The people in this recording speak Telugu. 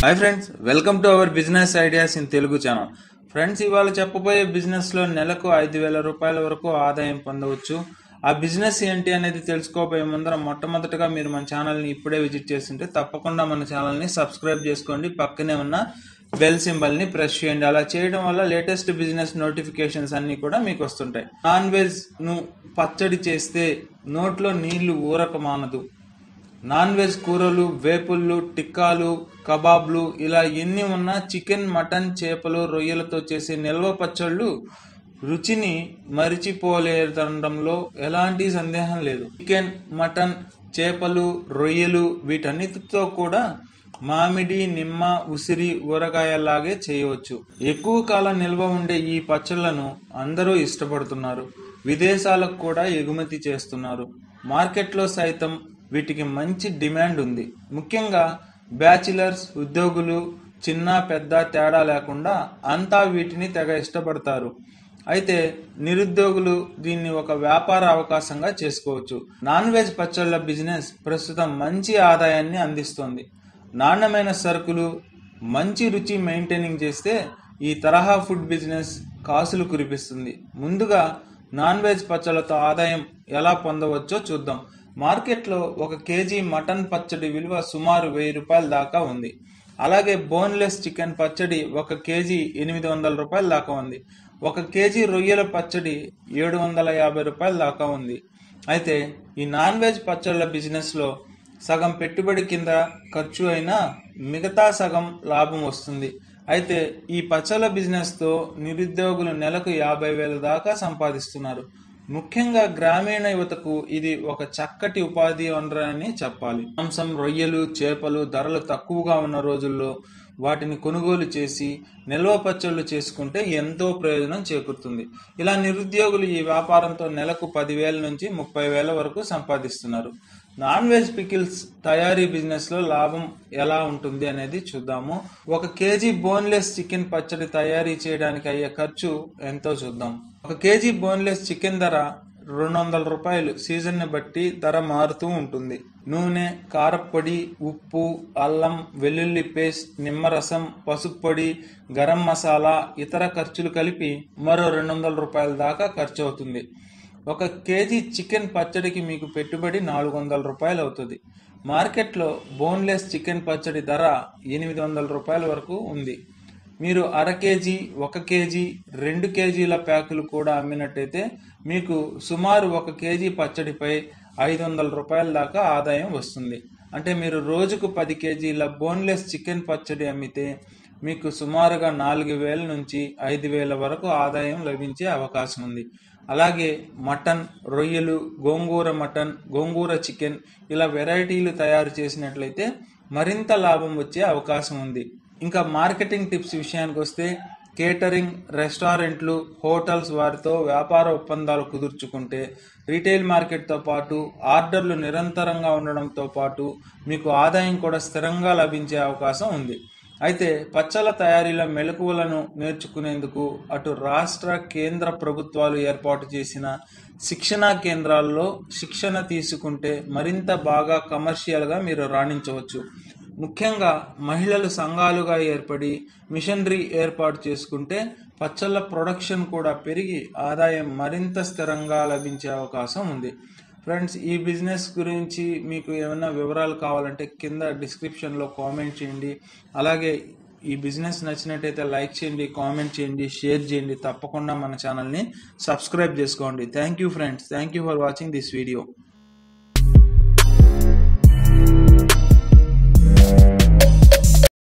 hi friends welcome to our business ideas in Telugu channel friends ఇవాళ చెప్పబోయే బిజినెస్ లో నెలకు ఐదు వేల రూపాయల వరకు ఆదాయం పొందవచ్చు ఆ బిజినెస్ ఏంటి అనేది తెలుసుకోబోయే ముందర మొట్టమొదటిగా మీరు మన ఛానల్ని ఇప్పుడే విజిట్ చేస్తుంటే తప్పకుండా మన ఛానల్ని సబ్స్క్రైబ్ చేసుకోండి పక్కనే ఉన్న బెల్ సింబల్ ని ప్రెస్ చేయండి అలా చేయడం వల్ల లేటెస్ట్ బిజినెస్ నోటిఫికేషన్స్ అన్ని కూడా మీకు వస్తుంటాయి నాన్ వెజ్ ను పచ్చడి చేస్తే నోట్లో నీళ్లు ఊరక మానదు నాన్ వెజ్ కూరలు వేపుళ్ళు టిక్కాలు కబాబ్లు ఇలా ఎన్ని ఉన్నా చికెన్ మటన్ చేపలు రొయ్యలతో చేసే నిల్వ పచ్చళ్ళు రుచిని మరిచిపోలేదనడంలో ఎలాంటి సందేహం లేదు చికెన్ మటన్ చేపలు రొయ్యలు వీటన్నిటితో కూడా మామిడి నిమ్మ ఉసిరి ఊరగాయలాగే చేయవచ్చు ఎక్కువ కాలం నిల్వ ఉండే ఈ పచ్చళ్లను అందరూ ఇష్టపడుతున్నారు విదేశాలకు కూడా ఎగుమతి చేస్తున్నారు మార్కెట్లో సైతం వీటికి మంచి డిమాండ్ ఉంది ముఖ్యంగా బ్యాచిలర్స్ ఉద్యోగులు చిన్న పెద్ద తేడా లేకుండా అంతా వీటిని తెగ ఇష్టపడతారు అయితే నిరుద్యోగులు దీన్ని ఒక వ్యాపార అవకాశంగా చేసుకోవచ్చు నాన్ వెజ్ పచ్చళ్ళ బిజినెస్ ప్రస్తుతం మంచి ఆదాయాన్ని అందిస్తోంది నాణ్యమైన సరుకులు మంచి రుచి మెయింటైనింగ్ చేస్తే ఈ తరహా ఫుడ్ బిజినెస్ కాసులు కురిపిస్తుంది ముందుగా నాన్ వెజ్ పచ్చళ్ళతో ఆదాయం ఎలా పొందవచ్చో చూద్దాం మార్కెట్లో ఒక కేజీ మటన్ పచ్చడి విలువ సుమారు వెయ్యి రూపాయల దాకా ఉంది అలాగే బోన్లెస్ చికెన్ పచ్చడి ఒక కేజీ ఎనిమిది వందల రూపాయల దాకా ఉంది ఒక కేజీ రొయ్యల పచ్చడి ఏడు వందల యాభై రూపాయల దాకా ఉంది అయితే ఈ నాన్ వెజ్ పచ్చళ్ళ బిజినెస్లో సగం పెట్టుబడి కింద ఖర్చు అయినా మిగతా సగం లాభం వస్తుంది అయితే ఈ పచ్చళ్ళ బిజినెస్తో నిరుద్యోగులు నెలకు యాభై వేల దాకా సంపాదిస్తున్నారు ముఖ్యంగా గ్రామీణ యువతకు ఇది ఒక చక్కటి ఉపాధి వనరని చెప్పాలి మాంసం రొయ్యలు చేపలు ధరలు తక్కువగా ఉన్న రోజుల్లో వాటిని కొనుగోలు చేసి నిల్వ పచ్చళ్ళు చేసుకుంటే ఎంతో ప్రయోజనం చేకూరుతుంది ఇలా నిరుద్యోగులు ఈ వ్యాపారంతో నెలకు పదివేల నుంచి ముప్పై వేల వరకు సంపాదిస్తున్నారు నాన్ వెజ్ పికిల్స్ తయారీ బిజినెస్ లో లాభం ఎలా ఉంటుంది అనేది చూద్దాము ఒక కేజీ బోన్లెస్ చికెన్ పచ్చడి తయారీ చేయడానికి అయ్యే ఖర్చు ఎంతో చూద్దాం ఒక కేజీ బోన్లెస్ చికెన్ ధర రెండు వందల రూపాయలు సీజన్ ని బట్టి ధర మారుతూ ఉంటుంది నూనె కారప్పొడి ఉప్పు అల్లం వెల్లుల్లి పేస్ట్ నిమ్మరసం పసుపు పొడి గరం మసాలా ఇతర ఖర్చులు కలిపి మరో రెండు వందల రూపాయల దాకా ఖర్చు అవుతుంది ఒక కేజీ చికెన్ పచ్చడికి మీకు పెట్టుబడి నాలుగు వందల రూపాయలు అవుతుంది మార్కెట్లో బోన్లెస్ చికెన్ పచ్చడి ధర ఎనిమిది వందల రూపాయల వరకు ఉంది మీరు అర కేజీ ఒక కేజీ రెండు కేజీల ప్యాకులు కూడా అమ్మినట్టయితే మీకు సుమారు ఒక కేజీ పచ్చడిపై ఐదు వందల రూపాయల దాకా ఆదాయం వస్తుంది అంటే మీరు రోజుకు పది కేజీల బోన్లెస్ చికెన్ పచ్చడి అమ్మితే మీకు సుమారుగా నాలుగు వేల నుంచి ఐదు వేల వరకు ఆదాయం లభించే అవకాశం ఉంది అలాగే మటన్ రొయ్యలు గోంగూర మటన్ గోంగూర చికెన్ ఇలా వెరైటీలు తయారు చేసినట్లయితే మరింత లాభం వచ్చే అవకాశం ఉంది ఇంకా మార్కెటింగ్ టిప్స్ విషయానికి వస్తే కేటరింగ్ రెస్టారెంట్లు హోటల్స్ వారితో వ్యాపార ఒప్పందాలు కుదుర్చుకుంటే రీటైల్ మార్కెట్తో పాటు ఆర్డర్లు నిరంతరంగా ఉండడంతో పాటు మీకు ఆదాయం కూడా స్థిరంగా లభించే అవకాశం ఉంది అయితే పచ్చల తయారీలో మెలకువలను నేర్చుకునేందుకు అటు రాష్ట్ర కేంద్ర ప్రభుత్వాలు ఏర్పాటు చేసిన శిక్షణా కేంద్రాల్లో శిక్షణ తీసుకుంటే మరింత బాగా కమర్షియల్గా మీరు రాణించవచ్చు ముఖ్యంగా మహిళలు సంఘాలుగా ఏర్పడి మిషనరీ ఏర్పాటు చేసుకుంటే పచ్చళ్ళ ప్రొడక్షన్ కూడా పెరిగి ఆదాయం మరింత స్థిరంగా లభించే అవకాశం ఉంది ఫ్రెండ్స్ ఈ బిజినెస్ గురించి మీకు ఏమైనా వివరాలు కావాలంటే కింద డిస్క్రిప్షన్లో కామెంట్ చేయండి అలాగే ఈ బిజినెస్ నచ్చినట్టయితే లైక్ చేయండి కామెంట్ చేయండి షేర్ చేయండి తప్పకుండా మన ఛానల్ని సబ్స్క్రైబ్ చేసుకోండి thank you friends thank you for watching this video